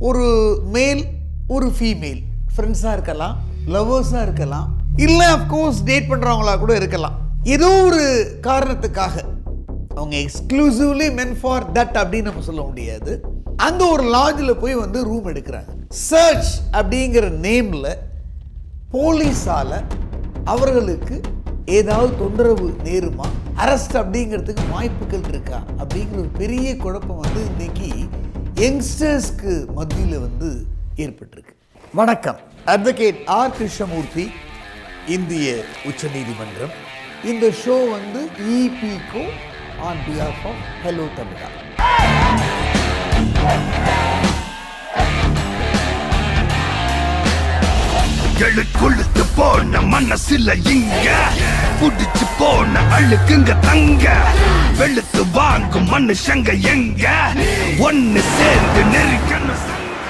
ஒரு மேல் ஒரு ஃபீமேல் ஃப்ரெண்ட்ஸாக இருக்கலாம் லவ்வர்ஸாக இருக்கலாம் இல்லை அஃப்கோர்ஸ் டேட் பண்ணுறவங்களா கூட இருக்கலாம் ஏதோ ஒரு காரணத்துக்காக அவங்க எக்ஸ்க்ளூசிவ்லி மென் ஃபார் தட் அப்படின்னு நம்ம சொல்ல முடியாது அந்த ஒரு லாட்ஜில் போய் வந்து ரூம் எடுக்கிறாங்க சர்ச் அப்படிங்கிற நேமில் போலீஸால் அவர்களுக்கு ஏதாவது தொந்தரவு நேருமா அரெஸ்ட் அப்படிங்கிறதுக்கு வாய்ப்புகள் இருக்கா அப்படிங்கிற ஒரு பெரிய குழப்பம் வந்து இன்னைக்கு யங்ஸ்டர்ஸ்க்கு மத்தியில் வந்து ஏற்பட்டிருக்கு வணக்கம் அட்வொகேட் ஆர் கிருஷ்ணமூர்த்தி இந்திய உச்சநீதிமன்றம் இந்த ஷோ வந்து இபிகோ ஆன் பிஹாஃப் ஆஃப் ஹலோ தமிழா எழு கொழுத்து போன மனசுல இங்க புடிச்சு போன அழுக்குங்க தங்க வெளுத்து வாங்கும் மனுஷங்க எங்க ஒன்னு சேர்ந்து நெருக்கணும்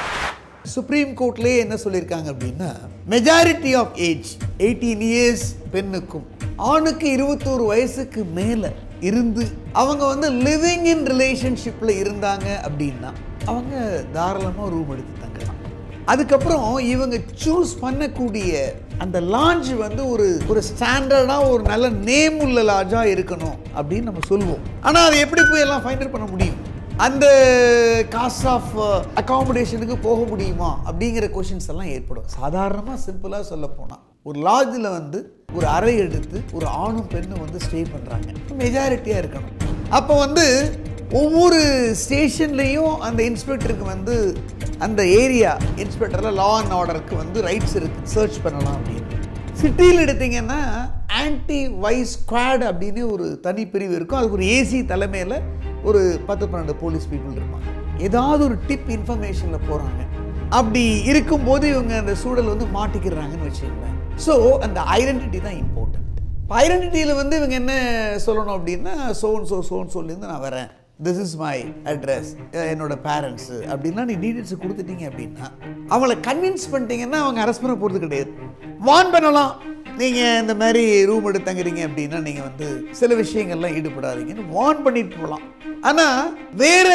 சுப்ரீம் கோர்ட்லேயே என்ன சொல்லியிருக்காங்க அப்படின்னா majority of age eighteen years பெண்ணுக்கும் ஆணுக்கு இருபத்தோரு வயசுக்கு மேலே இருந்து அவங்க வந்து லிவிங் இன் ரிலேஷன்ஷிப்பில் இருந்தாங்க அப்படின்னா அவங்க தாராளமாக ரூம் எடுத்து தங்கலாம் அதுக்கப்புறம் இவங்க சூஸ் பண்ணக்கூடிய அந்த லாட்ஜ் வந்து ஒரு ஒரு ஸ்டாண்டர்டாக ஒரு நல்ல நேம் உள்ள லாட்ஜாக இருக்கணும் அப்படின்னு நம்ம சொல்லுவோம் ஆனால் அதை எப்படி போய் எல்லாம் ஃபைண்ட் பண்ண முடியும் அந்த காஸ்ட் ஆஃப் அகாமடேஷனுக்கு போக முடியுமா அப்படிங்கிற கொஷின்ஸ் எல்லாம் ஏற்படும் சாதாரணமாக சிம்பிளாக சொல்ல போனால் ஒரு லாட்ஜில் வந்து ஒரு அறை எடுத்து ஒரு ஆணும் பெண்ணும் வந்து ஸ்டே பண்ணுறாங்க மெஜாரிட்டியாக இருக்கணும் அப்போ வந்து ஒவ்வொரு ஸ்டேஷன்லேயும் அந்த இன்ஸ்பெக்டருக்கு வந்து அந்த ஏரியா இன்ஸ்பெக்டரில் லா அண்ட் ஆர்டருக்கு வந்து ரைட்ஸ் இருக்குது சர்ச் பண்ணலாம் அப்படின்னு சிட்டியில் எடுத்தீங்கன்னா ஆன்டி வைஸ் ஸ்குவாட் அப்படின்னு ஒரு தனி பிரிவு இருக்கும் அதுக்கு ஒரு ஏசி தலைமையில் ஒரு பத்து பன்னெண்டு போலீஸ் பீப்புள் இருப்பாங்க ஏதாவது ஒரு டிப் இன்ஃபர்மேஷனில் போகிறாங்க அப்படி இருக்கும்போது இவங்க அந்த சூழல் வந்து மாட்டிக்கிறாங்கன்னு வச்சுக்கோங்களேன் ஸோ அந்த ஐடென்டிட்டி தான் இம்பார்ட்டன்ட் இப்போ ஐடென்டிட்டியில் வந்து இவங்க என்ன சொல்லணும் அப்படின்னா சோன் சோ சோன் சொல்லிருந்து நான் வரேன் திஸ் இஸ் மை அட்ரஸ் என்னோட பேரண்ட்ஸு அப்படின்னா நீ டீட்டெயில்ஸ் கொடுத்துட்டீங்க அப்படின்னா அவங்கள கன்வின்ஸ் பண்ணிட்டீங்கன்னா அவங்க அரெஸ்ட் பண்ண போகிறது கிடையாது வான் பண்ணலாம் நீங்கள் இந்த மாதிரி ரூம் எடுத்து தங்குறீங்க அப்படின்னா நீங்கள் வந்து சில விஷயங்கள்லாம் ஈடுபடாதீங்கன்னு வார்ன் பண்ணிட்டு போகலாம் ஆனால் வேறு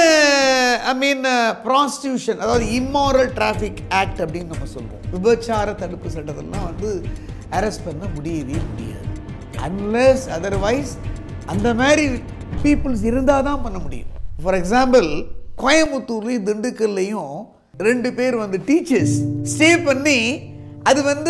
ஐ மீன் ப்ராஸ்டியூஷன் அதாவது இம்மாரல் டிராஃபிக் ஆக்ட் அப்படின்னு நம்ம சொல்லுவோம் விபச்சார தடுப்பு சட்டத்தெல்லாம் வந்து அரெஸ்ட் பண்ண முடியவே முடியாது அன்லெஸ் அதர்வைஸ் அந்த மாதிரி பீப்புள்ஸ் இருந்தால் தான் பண்ண முடியும் ஃபார் எக்ஸாம்பிள் கோயம்புத்தூர்லேயும் திண்டுக்கல்லையும் ரெண்டு பேர் வந்து டீச்சர்ஸ் ஸ்டே பண்ணி அது வந்து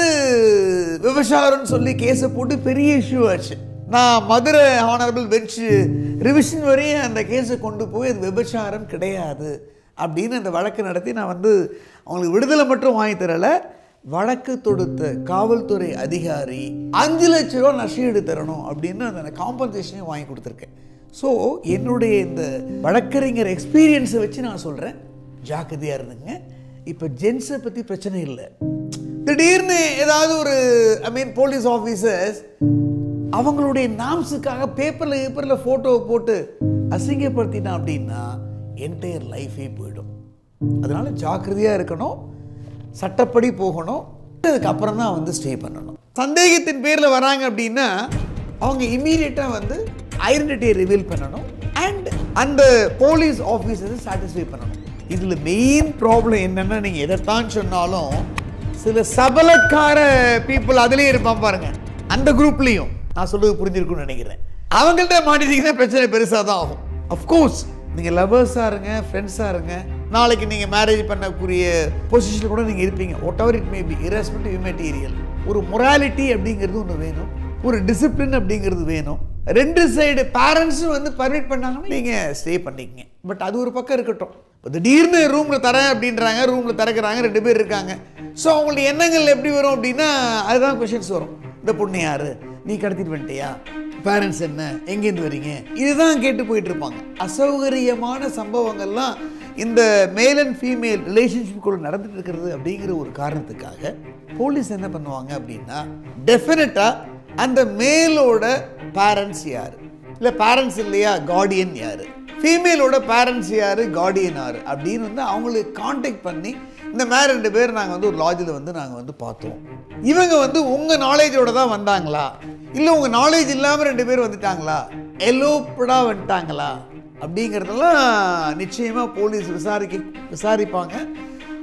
விவசாயம்னு சொல்லி கேஸை போட்டு பெரிய இஷ்யூ ஆச்சு நான் மதுரை ஹானரபிள் பெஞ்ச் ரிவிஷன் வரையும் அந்த கேஸை கொண்டு போய் அது விபச்சாரம் கிடையாது அப்படின்னு அந்த வழக்கு நடத்தி நான் வந்து அவங்களுக்கு விடுதலை மட்டும் வாங்கி தரலை வழக்கு தொடுத்த காவல்துறை அதிகாரி அஞ்சு லட்ச ரூபா நஷ்டீடு தரணும் அப்படின்னு அந்த காம்பன்சேஷனையும் வாங்கி கொடுத்துருக்கேன் ஸோ என்னுடைய இந்த வழக்கறிஞர் எக்ஸ்பீரியன்ஸை வச்சு நான் சொல்கிறேன் ஜாக்கிரதையாக இருந்துங்க இப்போ ஜென்ஸை பற்றி பிரச்சனை இல்லை திடீர்னு ஏதாவது ஒரு ஐ மீன் போலீஸ் ஆஃபீஸர்ஸ் அவங்களுடைய நாம்ஸுக்காக பேப்பரில் பேப்பரில் ஃபோட்டோவை போட்டு அசிங்கப்படுத்திட்டான் அப்படின்னா என்டையர் லைஃபே போயிடும் அதனால ஜாக்கிரதையாக இருக்கணும் சட்டப்படி போகணும் அதுக்கப்புறம் தான் வந்து ஸ்டே பண்ணணும் சந்தேகத்தின் பேரில் வராங்க அப்படின்னா அவங்க இம்மீடியட்டாக வந்து ஐடென்டிட்டியை ரிவீல் பண்ணணும் அண்ட் அந்த போலீஸ் ஆஃபீஸர்ஸை சாட்டிஸ்ஃபை பண்ணணும் இதில் மெயின் ப்ராப்ளம் என்னென்னா நீங்கள் எதைத்தான் சொன்னாலும் சில சபலக்கார பீப்புள் அதுலேயும் இருப்பான் பாருங்க அந்த குரூப்லேயும் நான் சொல்றது புரிஞ்சிருக்கும்னு நினைக்கிறேன் அவங்கள்ட்ட மாட்டிட்டீங்கன்னா பிரச்சனை பெருசாக தான் ஆகும் அஃப்கோர்ஸ் நீங்கள் லவர்ஸாக இருங்க ஃப்ரெண்ட்ஸாக இருங்க நாளைக்கு நீங்கள் மேரேஜ் பண்ணக்கூடிய பொசிஷனில் கூட நீங்கள் இருப்பீங்க whatever it may be irrespective material ஒரு மொராலிட்டி அப்படிங்கிறது ஒன்று வேணும் ஒரு டிசிப்ளின் அப்படிங்கிறது வேணும் ரெண்டு சைடு பேரண்ட்ஸும் வந்து பர்மிட் பண்ணாங்கன்னா நீங்கள் ஸ்டே பண்ணிக்கங்க பட் அது ஒரு பக்கம் இருக்கட்டும் இப்போ திடீர்னு ரூமில் தரேன் அப்படின்றாங்க ரூமில் திறக்கிறாங்க ரெண்டு பேர் இருக்காங்க ஸோ அவங்களுடைய எண்ணங்கள் எப்படி வரும் அப்படின்னா அதுதான் கொஷின்ஸ் வரும் இந்த பொண்ணு யாரு நீ கடத்திட்டு வந்துட்டியா பேரண்ட்ஸ் என்ன எங்கேருந்து வரீங்க இதுதான் கேட்டு போயிட்டு இருப்பாங்க அசௌகரியமான சம்பவங்கள்லாம் இந்த மேல் அண்ட் ஃபீமேல் ரிலேஷன்ஷிப்குள்ள நடந்துட்டு இருக்கிறது அப்படிங்கிற ஒரு காரணத்துக்காக போலீஸ் என்ன பண்ணுவாங்க அப்படின்னா டெஃபினட்டாக அந்த மேலோட பேரண்ட்ஸ் யார் இல்லை பேரண்ட்ஸ் இல்லையா கார்டியன் யார் ஃபீமேலோட பேரண்ட்ஸ் யார் கார்டியன் யார் அப்படின்னு வந்து அவங்களுக்கு காண்டாக்ட் பண்ணி இந்த மாதிரி ரெண்டு பேர் நாங்கள் வந்து ஒரு லாட்ஜில் வந்து நாங்கள் வந்து பார்த்தோம் இவங்க வந்து உங்கள் நாலேஜோட தான் வந்தாங்களா இல்லை உங்கள் நாலேஜ் இல்லாமல் ரெண்டு பேர் வந்துட்டாங்களா எலோப்படாக வந்துட்டாங்களா அப்படிங்கிறதெல்லாம் நிச்சயமாக போலீஸ் விசாரிக்க விசாரிப்பாங்க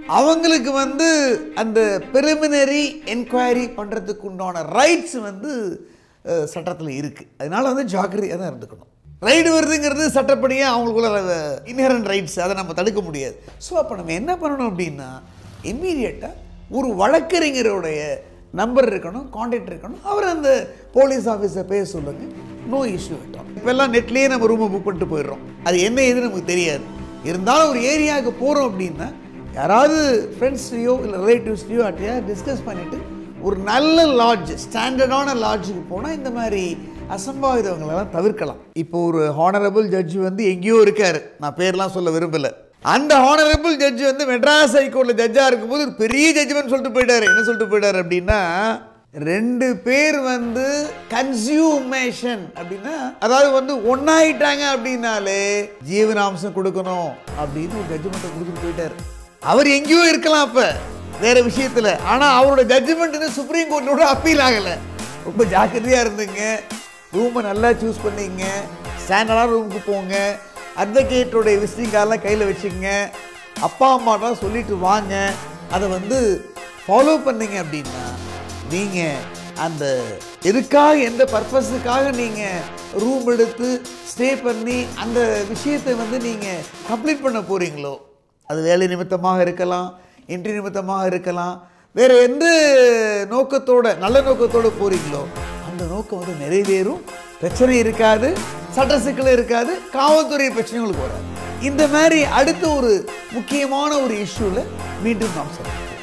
அவங்களுக்கு வந்து அந்த பெரிமினரி என்கொயரி பண்ணுறதுக்கு உண்டான ரைட்ஸ் வந்து சட்டத்தில் இருக்குது அதனால வந்து ஜாக்கிரதையாக தான் இருந்துக்கணும் ரைடு வருதுங்கிறது சட்டப்படியாக அவங்களுக்குள்ள இன்ஹரண்ட் ரைட்ஸ் அதை நம்ம தடுக்க முடியாது ஸோ அப்போ நம்ம என்ன பண்ணணும் அப்படின்னா இம்மீடியட்டாக ஒரு வழக்கறிஞருடைய நம்பர் இருக்கணும் காண்டாக்ட் இருக்கணும் அவர் அந்த போலீஸ் ஆஃபீஸை பேச சொல்லுங்க நோ இஷ்யூ விட்டோம் இப்போல்லாம் நெட்லேயே நம்ம ரூமை புக் பண்ணிட்டு போயிடுறோம் அது என்ன ஏதுன்னு நமக்கு தெரியாது இருந்தாலும் ஒரு ஏரியாவுக்கு போகிறோம் அப்படின்னா யாராவது ஃப்ரெண்ட்ஸ்லையோ இல்லை ரிலேட்டிவ்ஸ்லையோ அட்டையா டிஸ்கஸ் பண்ணிவிட்டு ஒரு நல்ல லாட்ஜ் ஸ்டாண்டர்டான லாட்ஜுக்கு போனால் இந்த மாதிரி அசம்பாவிதங்களெல்லாம் தவிர்க்கலாம் இப்போ ஒரு ஹானரபிள் ஜட்ஜி வந்து எங்கேயோ இருக்காரு நான் பேர்லாம் சொல்ல விரும்பலை அந்த ஹானரபிள் ஜட்ஜி வந்து மெட்ராஸ் ஹைகோர்ட்டில் ஜட்ஜாக இருக்கும்போது ஒரு பெரிய ஜட்ஜ்மெண்ட் சொல்லிட்டு போயிட்டாரு என்ன சொல்லிட்டு போயிட்டாரு அப்படின்னா ரெண்டு பேர் வந்து கன்சியூமேஷன் அப்படின்னா அதாவது வந்து ஒன்னாயிட்டாங்க அப்படின்னாலே ஜீவனாம்சம் கொடுக்கணும் அப்படின்னு ஒரு ஜட்ஜ்மெண்ட்டை கொடுத்துட்டு போயிட்டாரு அவர் எங்கேயோ இருக்கலாம் அப்ப வேற விஷயத்துல ஆனா அவரோட ஜட்ஜ்மெண்ட் இன்னும் சுப்ரீம் கோர்ட்டோட அப்பீல் ஆகல ரொம்ப ஜாக்கிரதையா இருந்துங்க ரூமை நல்லா சூஸ் பண்ணீங்க ஸ்டாண்டர்டான ரூமுக்கு போங்க அட்வொகேட்டோடைய விசிட்டிங் கார்டெலாம் கையில் வச்சுக்கங்க அப்பா அம்மாட்டெலாம் சொல்லிட்டு வாங்க அதை வந்து ஃபாலோ பண்ணீங்க அப்படின்னா நீங்கள் அந்த எதுக்காக எந்த பர்பஸுக்காக நீங்கள் ரூம் எடுத்து ஸ்டே பண்ணி அந்த விஷயத்தை வந்து நீங்கள் கம்ப்ளீட் பண்ண போகிறீங்களோ அது வேலை நிமித்தமாக இருக்கலாம் இன்றி நிமித்தமாக இருக்கலாம் வேறு எந்த நோக்கத்தோட நல்ல நோக்கத்தோட போகிறீங்களோ அந்த நோக்கம் வந்து நிறைவேறும் பிரச்சனை இருக்காது சட்ட சிக்கல் இருக்காது காவல்துறை பிரச்சனைகளுக்கு வராது இந்த மாதிரி அடுத்த ஒரு முக்கியமான ஒரு இஷ்யூவில் மீண்டும் நாம் சந்திப்போம்